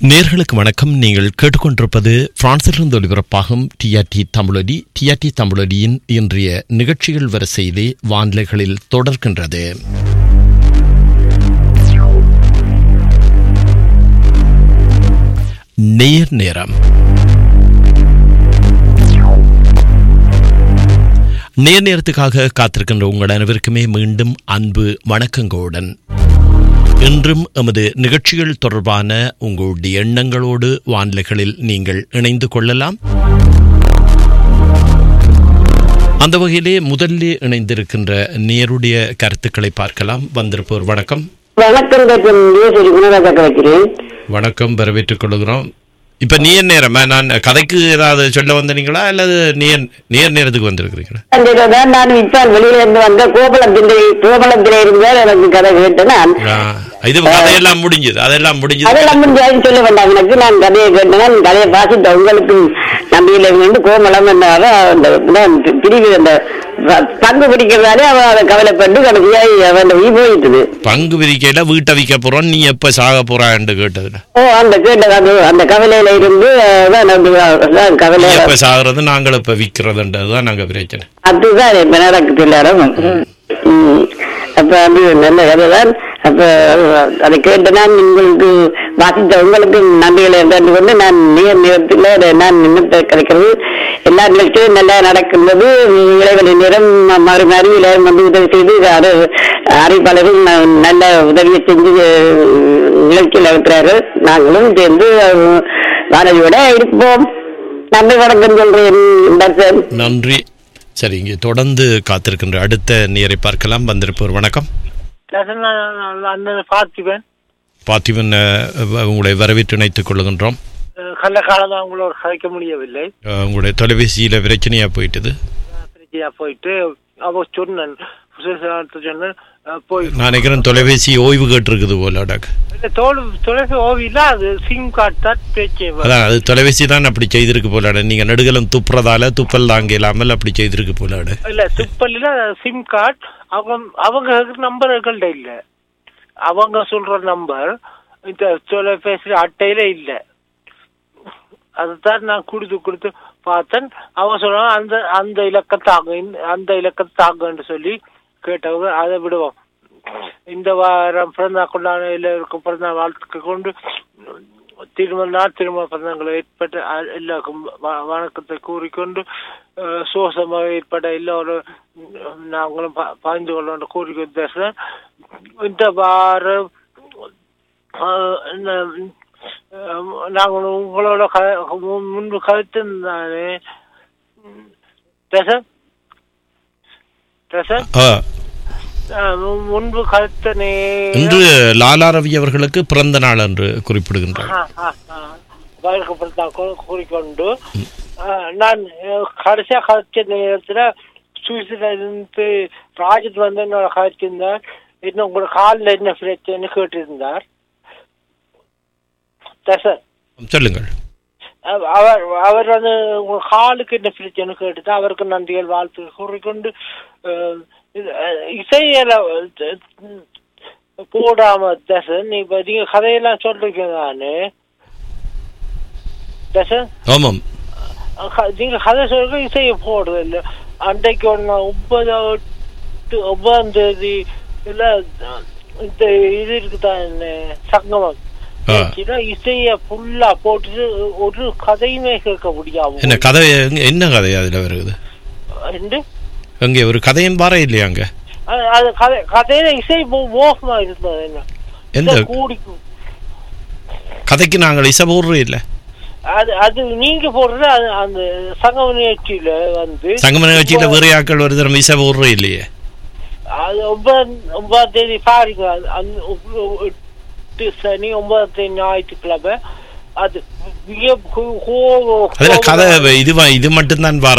நேர்களுக்கு வணக்கம் நீங்கள் கேட்டுக்கொண்டிருப்பது பிரான்சிலிருந்து ஒலிபரப்பாகும் டிஆர்டி தமிழொலி டிஆர்டி தமிழொலியின் இன்றைய நிகழ்ச்சிகள் வரிசையிலே வானிலைகளில் தொடர்கின்றது நேர் நேரம் நேர் நேரத்துக்காக காத்திருக்கின்ற உங்கள் அனைவருக்குமே மீண்டும் அன்பு வணக்கங்களுடன் இன்றும் எமது நிகழ்ச்சிகள் தொடர்பான உங்களுடைய எண்ணங்களோடு வானிலைகளில் நீங்கள் இணைந்து கொள்ளலாம் அந்த வகையிலே முதல்ல இணைந்திருக்கின்ற நேருடைய கருத்துக்களை பார்க்கலாம் வந்திருப்போர் வணக்கம் வணக்கம் டாக்டர் யோசரி குணராஜா வைக்கிறேன் வணக்கம் வரவேற்றுக் கொள்கிறோம் இப்ப நேர் நேரமா நான் கதைக்கு ஏதாவது சொல்ல வந்தீங்களா அல்லது நேர் நேர் நேரத்துக்கு வந்திருக்கிறீங்களா தான் நான் இப்ப வெளியில இருந்து வந்த கோபலத்திலே கோபலத்திலே இருந்தால் எனக்கு கதை கேட்டேன் நான் ஆ, இது கதையெல்லாம் முடிஞ்சது அதெல்லாம் முடிஞ்சது அதெல்லாம் முடிஞ்சாலும் சொல்ல வேண்டாம் எனக்கு நான் கதையை கேட்டேன் கதையை வாசித்த உங்களுக்கு நம்பியில இருந்து கோமலம் என்னால அந்த நான் பிரிவு அந்த ப- பங்கு பிடிக்கிறதாலே அவன் அதை கவலைப்பட்டு கடைசியாய் அவன் உயிர் போயிட்டுது பங்கு விரிக்கையில வீட்டை விற்க போறோம் நீ எப்ப சாக போறான்னு கேட்டதுல ஓ அந்த கேட்ட அந்த அந்த கவலையில இருந்து அதான் அந்த அதான் நீ கவலை எப்ப சாகுறது நாங்கள் இப்ப விற்கிறதுன்றதுதான் நாங்க பிரச்சனை அதுதான் இப்ப நடக்குது எல்லாரும் ம். அப்ப அது நல்ல கதை தான் அப்ப அதை கேட்டுனா உங்களுக்கு வாசித்த உங்களுக்கு நன்றிகளை இருந்தாண்டு கொண்டு நான் நேர் நேரத்தில் நான் நிமித்த கிடைக்கிறது எல்லா நிகழ்ச்சியும் நல்லா நடக்கின்றது இளைவெளி நேரம் மாறி மாறி எல்லாரும் வந்து உதவி செய்து அது அறிவிப்பாளர்கள் ந- நல்ல உதவியை செஞ்சு அஹ், நிகழ்ச்சியில் இருக்கிறாரு நாங்களும் சேர்ந்து அஹ், வானதியோட இருப்போம் நன்றி வணக்கம் சொல்றேன் டாக்டர் நன்றி சரி இங்கே தொடர்ந்து காத்திருக்கின்ற அடுத்த நேரை பார்க்கலாம் வந்திருப்போர் வணக்கம் அந்த பார்த்திபன் பார்த்திபன் அஹ், உங்களை வரவேற்று இணைத்துக் கொள்கின்றோம் கள்ள காலம் அவங்களோட கதைக்க முடியவில்லை அஹ், உங்களுடைய தொலைபேசியில பிரச்சனையா போயிட்டது பிரச்சனையா போயிட்டு அவ சொன்னேன் சுசேஷத்தை சொன்னேன் அஹ் போய் நான் நினைக்கிறேன் தொலைபேசி ஓய்வு கேட்டிருக்குது போல டாக் இல்ல தோல் தொலைபேசி ஓவியில அது சிம் கார்டு தான் பேச்சு அதான் அது தொலைபேசி தான் அப்படி செய்திருக்கு போல நீங்க நெடுகலம் துப்புறதால துப்பல் தாங்க இல்லாமல் அப்படி செய்திருக்கு போல இல்ல துப்பல்ல சிம் கார்டு அவங்க அவங்க நம்பர்கள்ட இல்ல அவங்க சொல்ற நம்பர் இந்த தொலைபேசி அட்டையில இல்ல அதுதான் நான் கொடுத்து கொடுத்து பார்த்தேன் அவங்க சொல்றாங்க அந்த அந்த இலக்கம் தாங்க இந்த- அந்த இலக்கம் தாங்கன்னு சொல்லி கேட்டவங்க அதை விடுவோம் இந்த வாரம் பிறந்தா கொண்டாட எல்லோருக்கும் பிறந்த வாழ்த்துக்கு கொண்டு திருமண நாள் திருமண பிறந்தங்களை ஏற்பட்ட அ- எல்லாருக்கும் வ- வணக்கத்தை கூறிக்கொண்டு அஹ், சோசமாக ஏற்பட்ட எல்லோரும் நாங்களும் ப- பாய்ந்து கொள்ள கூறிக்கொண்டு பேசுறேன் இந்த வாரம் அஹ், இந்த, அஹ், நாங்கள் உங்களோட க- மு- முன்பு கருத்துந்தானே பேச பேச ஆ, அஹ், மு- முன்பு கருத்தனே இன்று லாலா ரவி அவர்களுக்கு பிறந்த நாள் என்று குறிப்பிடுகின்றார் கூறிக்கொண்டு அஹ், நான் அஹ், கடைசியா கழிச்ச நேரத்துல சுவிட்சர்லாந்து ராஜத் வந்து என்னோட கழிச்சிருந்தார் இன்னும் உங்களோட காலில் என்ன பிரச்சனைன்னு கேட்டிருந்தார் சார் சொல்லுங்கள் அவ- அவர் அவர் வந்து உங்க காலுக்கு என்ன பிரச்சனை கேட்டு அவருக்கு நன்றிகள் வாழ்த்து கூறிக்கொண்டு அஹ், இது- அஹ், இசையில அஹ், போடாம தசன் நீ இப்ப நீங்க கதையெல்லாம் சொல்றீங்க நானு தசன் ஆமாம் நீங்க கதை சொல்ற இசையை போடுறது இல்ல அன்றைக்கு ஒண்ணு ஒன்பது எட்டு ஒன்பதாம் தேதி இல்ல இந்த இது இருக்குதான் சங்கமம் ஆ. வச்சுன்னா இசைய ஃபுல்லா போட்டுட்டு ஒரு கதையுமே கேட்க முடியாது என்ன கதை எங்க- என்ன கதை அதுல வருது ரெண்டு அங்கே ஒரு கதையும் பாரு இல்லையா அங்க அது- அது கதை கதையில இசை மோ- மோசமா இருந்தது என்ன எந்த இசை கூடி கதைக்கு நாங்கள் இசை போடுறோம் இல்ல அது அது நீங்க போடுறது அது அந்த சங்கம நிகழ்ச்சியில வந்து சங்கம நிகழ்ச்சியில வேற ஆட்கள் ஒரு தரம் இசை போடுறோம் இல்லையே அது ஒன்பதாம் ஒன்பதாம் தேதி பாருங்க அது அந்த ஒ- எட்டு சனி ஒன்பதாம் தேதி ஞாயிற்றுக்கிழமை அது மிக கோ- கோ- அதுல கதை கோபமா- இது இது மட்டும்தான் வர